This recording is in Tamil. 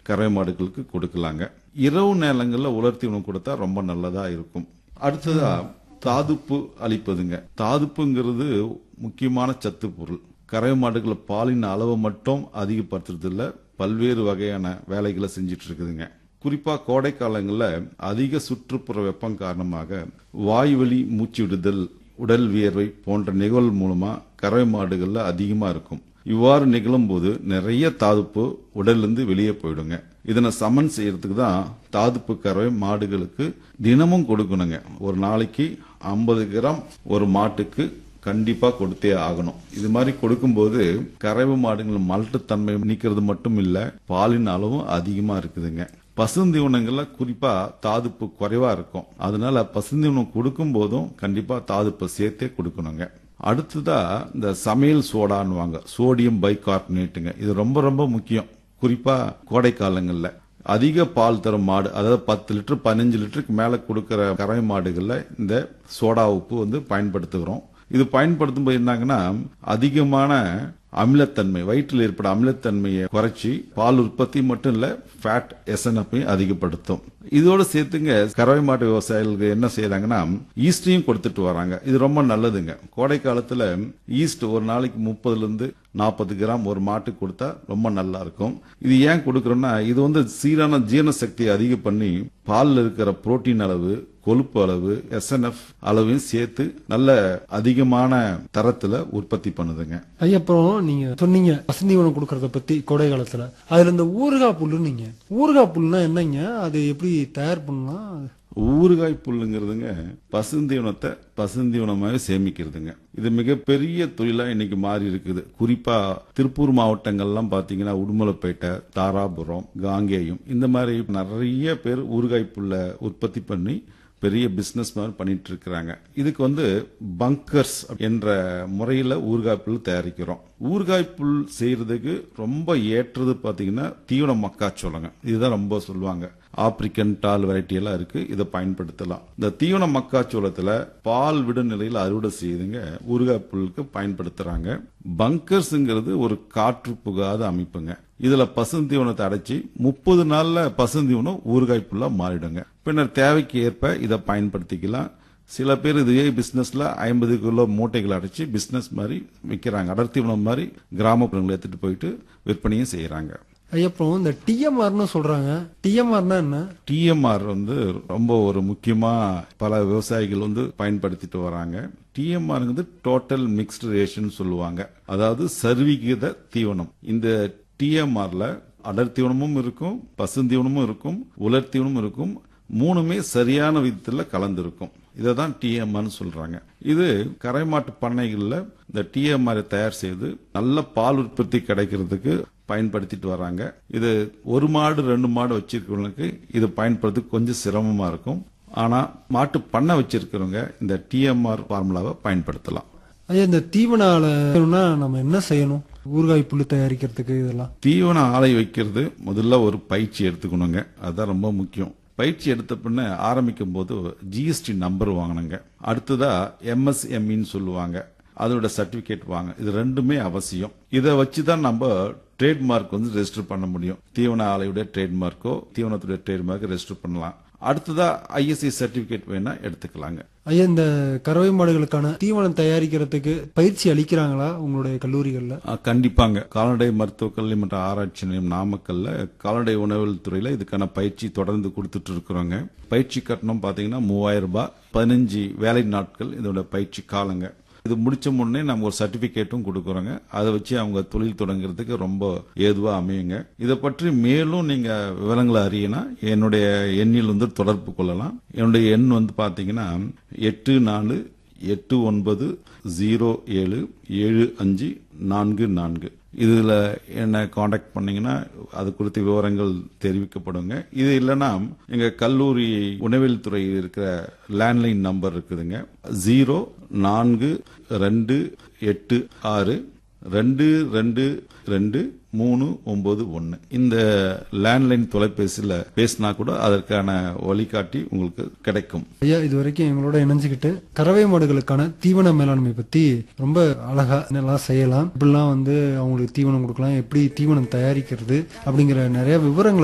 கறவை மாடுகளுக்கு கொடுக்கலாங்க இரவு நேரங்களில் உலர் தீவனம் கொடுத்தா ரொம்ப நல்லதா இருக்கும் அடுத்ததா தாதுப்பு அளிப்பதுங்க தாதுப்புங்கிறது முக்கியமான சத்து பொருள் கறவை மாடுகள் பாலின் அளவை மட்டும் அதிகப்படுத்துறதுல பல்வேறு வகையான வேலைகளை செஞ்சிட்டு இருக்குதுங்க குறிப்பா கோடை காலங்களில் அதிக சுற்றுப்புற வெப்பம் காரணமாக வாய்வழி மூச்சு விடுதல் உடல் வியர்வை போன்ற நிகழ்வு மூலமா கறவை மாடுகள்ல அதிகமா இருக்கும் இவ்வாறு நிகழும் போது நிறைய தாதுப்பு உடல்லிருந்து வெளியே போயிடுங்க இதனை சமன் செய்யறதுக்கு தான் தாதுப்பு கறவை மாடுகளுக்கு தினமும் கொடுக்கணுங்க ஒரு நாளைக்கு ஐம்பது கிராம் ஒரு மாட்டுக்கு கண்டிப்பா கொடுத்தே ஆகணும் இது மாதிரி கொடுக்கும்போது கறவை மாடுகள் மலட்டுத்தன்மை நீக்கிறது மட்டும் இல்ல பாலின் அளவும் அதிகமா இருக்குதுங்க பசுந்தீவனங்கள்ல குறிப்பா தாதுப்பு குறைவா இருக்கும் அதனால பசுந்தீவனம் கொடுக்கும் போதும் கண்டிப்பா தாதுப்பை சேர்த்தே கொடுக்கணுங்க அடுத்ததா இந்த சமையல் சோடான்னுவாங்க சோடியம் பைகார்பனேட்டுங்க இது ரொம்ப ரொம்ப முக்கியம் குறிப்பா கோடை காலங்கள்ல அதிக பால் தரும் மாடு அதாவது பத்து லிட்டர் பதினஞ்சு லிட்டருக்கு மேல கொடுக்கிற கறவை மாடுகள்ல இந்த சோடா உப்பு வந்து பயன்படுத்துகிறோம் இது பயன்படுத்தும் போது என்னங்கன்னா அதிகமான அமிலத்தன்மை வயிற்றில் ஏற்பட அமிலத்தன்மையை குறைச்சி பால் உற்பத்தி மட்டும் இல்ல ஃபேட் எஸ்என்எஃப்பையும் அதிகப்படுத்தும் இதோட சேர்த்துங்க கறவை மாட்டு விவசாயிகளுக்கு என்ன செய்யறாங்கன்னா ஈஸ்டையும் கொடுத்துட்டு வராங்க இது ரொம்ப நல்லதுங்க கோடை காலத்துல ஈஸ்ட் ஒரு நாளைக்கு முப்பதுல இருந்து நாற்பது கிராம் ஒரு மாட்டுக்கு கொடுத்தா ரொம்ப நல்லா இருக்கும் இது ஏன் கொடுக்கறோம்னா இது வந்து சீரான ஜீரண சக்தியை அதிகம் பண்ணி பால்ல இருக்கிற புரோட்டீன் அளவு கொழுப்பு அளவு எஸ்என்எஃப் அளவையும் சேர்த்து நல்ல அதிகமான தரத்துல உற்பத்தி பண்ணுதுங்க ஐயா அப்புறம் நீங்க சொன்னீங்க பசுந்தீவனம் கொடுக்கறத பத்தி கோடை காலத்துல அதுல இந்த ஊறுகாய் புல்லுன்னீங்க ஊறுகாய் புல்லுனா என்னங்க அது எப்படி தயார் பண்ணலாம் ஊறுகாய் புல்லுங்கிறதுங்க பசுந்தீவனத்தை பசுந்தீவனமாகவே சேமிக்கிறதுங்க இது மிகப்பெரிய தொழிலா இன்னைக்கு மாறி இருக்குது குறிப்பா திருப்பூர் மாவட்டங்கள்லாம் பாத்தீங்கன்னா உடுமலைப்பேட்டை தாராபுரம் காங்கேயம் இந்த மாதிரி நிறைய பேர் ஊறுகாய் புல்லை உற்பத்தி பண்ணி பெரிய பிசினஸ் மாதிரி பண்ணிட்டு இருக்கிறாங்க இதுக்கு வந்து பங்கர்ஸ் என்ற முறையில ஊறுகாய் புல் தயாரிக்கிறோம் ஊறுகாய் புல் செய்யறதுக்கு ரொம்ப ஏற்றது பாத்தீங்கன்னா தீவன மக்காச்சோளங்க இதுதான் ரொம்ப சொல்லுவாங்க ஆப்பிரிக்கன் டால் வெரைட்டி எல்லாம் இருக்கு இதை பயன்படுத்தலாம் இந்த தீவன மக்காச்சோளத்துல பால் விட நிலையில் அறுவடை செய்யுதுங்க ஊறுகாய் புல்லுக்கு பயன்படுத்துறாங்க பங்கர்ஸ்ங்கிறது ஒரு காற்று புகாத அமைப்புங்க இதுல பசுந்தீவனத்தை அடைச்சி முப்பது நாள்ல பசுந்தீவனம் ஊறுகாய் புல்லா மாறிடுங்க பின்னர் தேவைக்கு ஏற்ப இதை பயன்படுத்திக்கலாம் சில பேர் இதே பிசினஸ்ல ஐம்பது கிலோ மூட்டைகள் அடைச்சி பிசினஸ் மாதிரி விற்கிறாங்க அடர்த்தீவனம் மாதிரி கிராமப்புறங்களை எடுத்துட்டு போயிட்டு விற்பனையும் செய்யறாங்க ஐயா அப்புறம் இந்த டிஎம்ஆர்னு சொல்றாங்க டிஎம்ஆர்னா என்ன டிஎம்ஆர் வந்து ரொம்ப ஒரு முக்கியமா பல விவசாயிகள் வந்து பயன்படுத்திட்டு வராங்க டிஎம்ஆர்ங்கிறது டோட்டல் மிக்ஸ்டு ரேஷன் சொல்லுவாங்க அதாவது சர்வீகித தீவனம் இந்த டிஎம்ஆர்ல அடர் தீவனமும் இருக்கும் பசுந்தீவனமும் இருக்கும் உலர் தீவனமும் இருக்கும் மூணுமே சரியான விதத்துல கலந்திருக்கும் இதை தான் டிஎம்ஆர்னு சொல்றாங்க இது கரைமாட்டு பண்ணைகள்ல இந்த டிஎம்ஆரை தயார் செய்து நல்ல பால் உற்பத்தி கிடைக்கிறதுக்கு பயன்படுத்திட்டு வராங்க இது ஒரு மாடு ரெண்டு மாடு வச்சிருக்கிறவங்களுக்கு இது பயன்படுத்துறதுக்கு கொஞ்சம் சிரமமா இருக்கும் ஆனா மாட்டு பண்ணை வச்சிருக்கிறவங்க இந்த டிஎம்ஆர் ஃபார்முலாவை பயன்படுத்தலாம் ஐயா இந்த தீவன ஆலை வேணும்னா நம்ம என்ன செய்யணும் ஊறுகாய் புல்லு தயாரிக்கிறதுக்கு இதெல்லாம் தீவன ஆலை வைக்கிறது முதல்ல ஒரு பயிற்சி எடுத்துக்கணுங்க அதுதான் ரொம்ப முக்கியம் பயிற்சி எடுத்த பின்ன ஆரம்பிக்கும் போது ஜிஎஸ்டி நம்பர் வாங்கணுங்க அடுத்ததா எம்எஸ்எம்இன்னு சொல்லுவாங்க அதோட சர்டிபிகேட் வாங்க இது ரெண்டுமே அவசியம் இதை வச்சு தான் நம்ம ட்ரேட்மார்க் வந்து ரெஜிஸ்டர் பண்ண முடியும் தீவன ஆலையுடைய ட்ரேட்மார்க்கோ தீவனத்துடைய ட்ரேட்மார்க்கோ ரெஜிஸ்டர் பண்ணலாம் அடுத்ததா ஐஎஸ்ஐ சர்டிபிகேட் வேணா எடுத்துக்கலாங்க ஐயா இந்த கறவை மாடுகளுக்கான தீவனம் தயாரிக்கிறதுக்கு பயிற்சி அளிக்கிறாங்களா உங்களுடைய கல்லூரிகள்ல ஆ, கண்டிப்பாங்க கால்நடை மருத்துவக் கல்வி மற்றும் ஆராய்ச்சி நிலையம் நாமக்கல்ல கால்நடை உணவியல் துறையில இதுக்கான பயிற்சி தொடர்ந்து கொடுத்துட்டு இருக்கிறோங்க பயிற்சி கட்டணம் பாத்தீங்கன்னா மூவாயிரம் ரூபாய் பதினஞ்சு வேலை நாட்கள் இதோட பயிற்சி காலங்க இது முடிச்ச உடனே நம்ம ஒரு சர்டிபிகேட்டும் கொடுக்குறோங்க அதை வச்சு அவங்க தொழில் தொடங்குறதுக்கு ரொம்ப ஏதுவா அமையுங்க இதை பற்றி மேலும் நீங்க விவரங்களை அறியணும் என்னுடைய எண்ணில் வந்து தொடர்பு கொள்ளலாம் என்னுடைய எண் வந்து பாத்தீங்கன்னா எட்டு நாலு எட்டு ஒன்பது ஜீரோ ஏழு ஏழு அஞ்சு நான்கு நான்கு இதுல என்ன காண்டாக்ட் பண்ணீங்கன்னா அது குறித்த விவரங்கள் தெரிவிக்கப்படுங்க இது இல்லைன்னா எங்க கல்லூரி உணவியல் துறையில் இருக்கிற லேண்ட்லைன் நம்பர் இருக்குதுங்க ஜீரோ நான்கு ரெண்டு எட்டு ஆறு ரெண்டு ரெண்டு ரெண்டு மூணு ஒன்பது ஒன்று இந்த லேண்ட்லைன் தொலைபேசியில் பேசினா கூட அதற்கான வழிகாட்டி உங்களுக்கு கிடைக்கும் ஐயா இது வரைக்கும் எங்களோட இணைஞ்சுக்கிட்டு கறவை மாடுகளுக்கான தீவன மேலாண்மை பத்தி ரொம்ப அழகா என்னெல்லாம் செய்யலாம் இப்படிலாம் வந்து அவங்களுக்கு தீவனம் கொடுக்கலாம் எப்படி தீவனம் தயாரிக்கிறது அப்படிங்கிற நிறைய விவரங்களை